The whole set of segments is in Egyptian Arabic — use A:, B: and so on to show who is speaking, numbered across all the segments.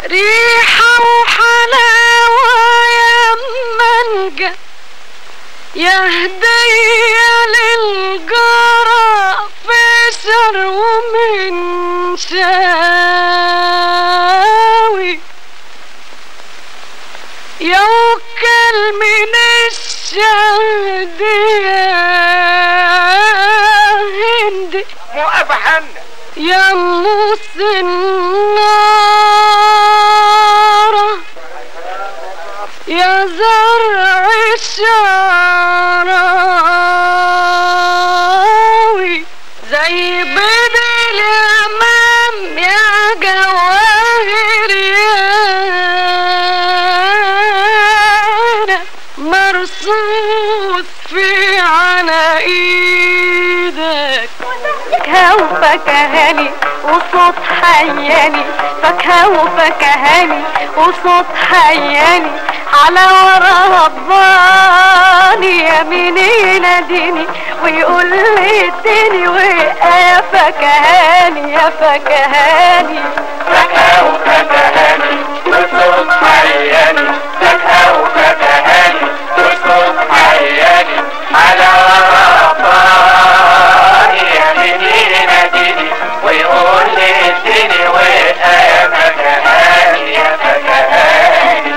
A: ريحة وحلاوة يا منجة يا هدية للجارة فشر ومن شاوي يا وكل من الشهد يا هندي
B: موقفة حنا
A: يا موس النار يا زرع الشراوي زي بدل الأمام يا جواهر يا مرصوص في على ايدك فاكهة وفكهاني وصوت حياني فاكهة وفكهاني وصوت حياني على ورا رباني يمين يناديني ويقول لي اديني ويا فكهاني يا فكهاني
B: فاكهة وفكهاني وصوت حياني فاكهة وفكهاني وصوت حياني على رباني يميني يناديني ويقول لي اديني ويا فكهاني يا فكهاني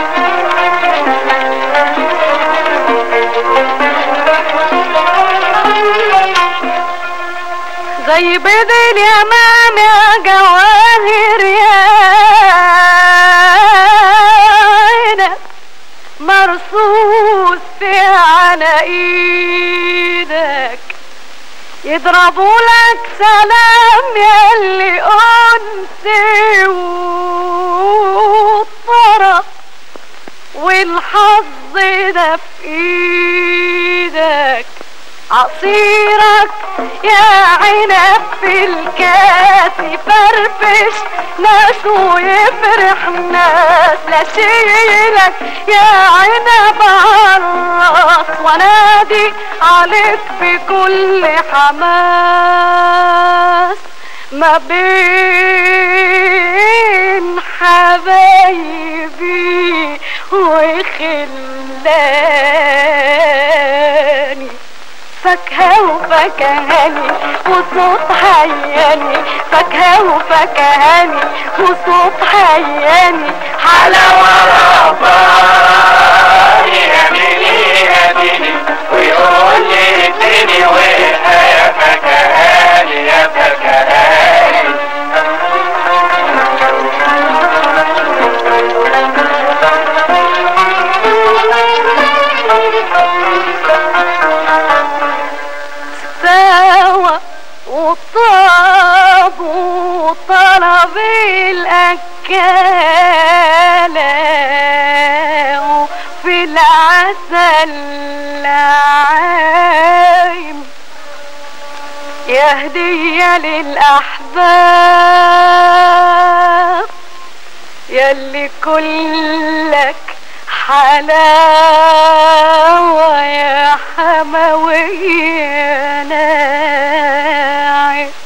A: زي بيض اليمام يا جواهر يا عينك مرصوص في على ايدك يضربوا لك سلام ياللي انسي والطرف والحظ ده في ايدك عصيرك يا عنب في الكاس يفرفش ناس ويفرح ناس لا شيلك يا عنب عالراس وانادي عليك بكل حماس ما بين حبايبي وخلاني فاكهة وفكهاني وصوت حياني فاكهة وفكهاني وصوت حياني
B: على ورباني يميني يناديني ويقول لي اديني ويا يا فكهاني يا فكهاني
A: سوا وطاب وطلب الأكالة وفي العسل عايم يا هدية للأحباب يلي كلك حلاوة يا حموية ناعم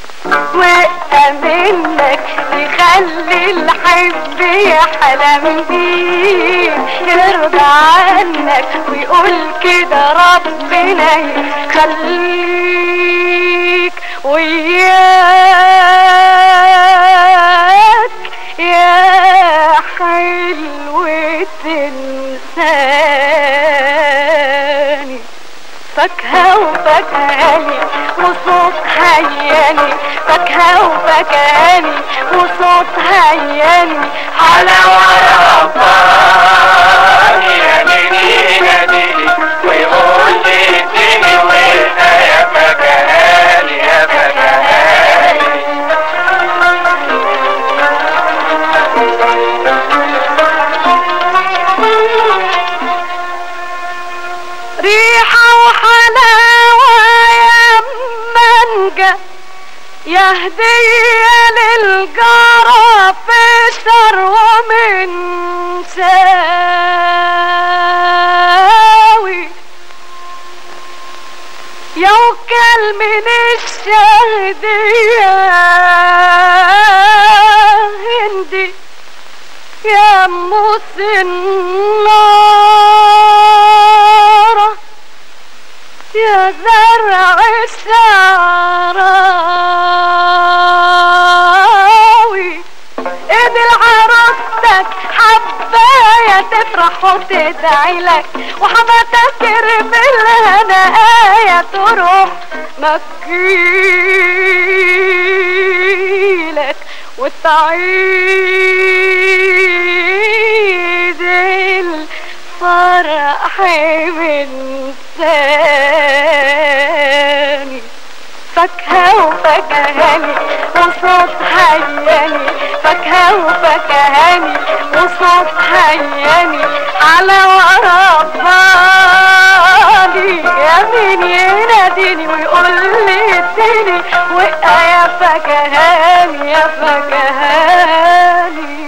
A: وأمنك يخلي الحب يحلم بيك يرضى عنك ويقول كده ربنا يخليك وياك يا حلو تنساني فاكهة وفكهاني وصوت حياني فاكهة وفكهاني وصوت حياني
B: على ورباني يميني يناديني ويقول لي اديني ويا يا فكهاني يا فكهاني
A: ريحة وحلاوة يا منجة يا هدية للجارة فشر ومن ساوي يوكل من الشهد يا هندي يا موس النار يا زرع الشعراوي ايد العروستك حباية تفرح وتدعي لك وحماتك بالهنايا تروح مكيلك وتعيد الفرح من تاني فاكهة وفكهاني وصوت حياني فاكهة وفكهاني وصوت حياني على ورا بالي يا مين يناديني ويقول لي اديني وقع يا فكهاني يا فكهاني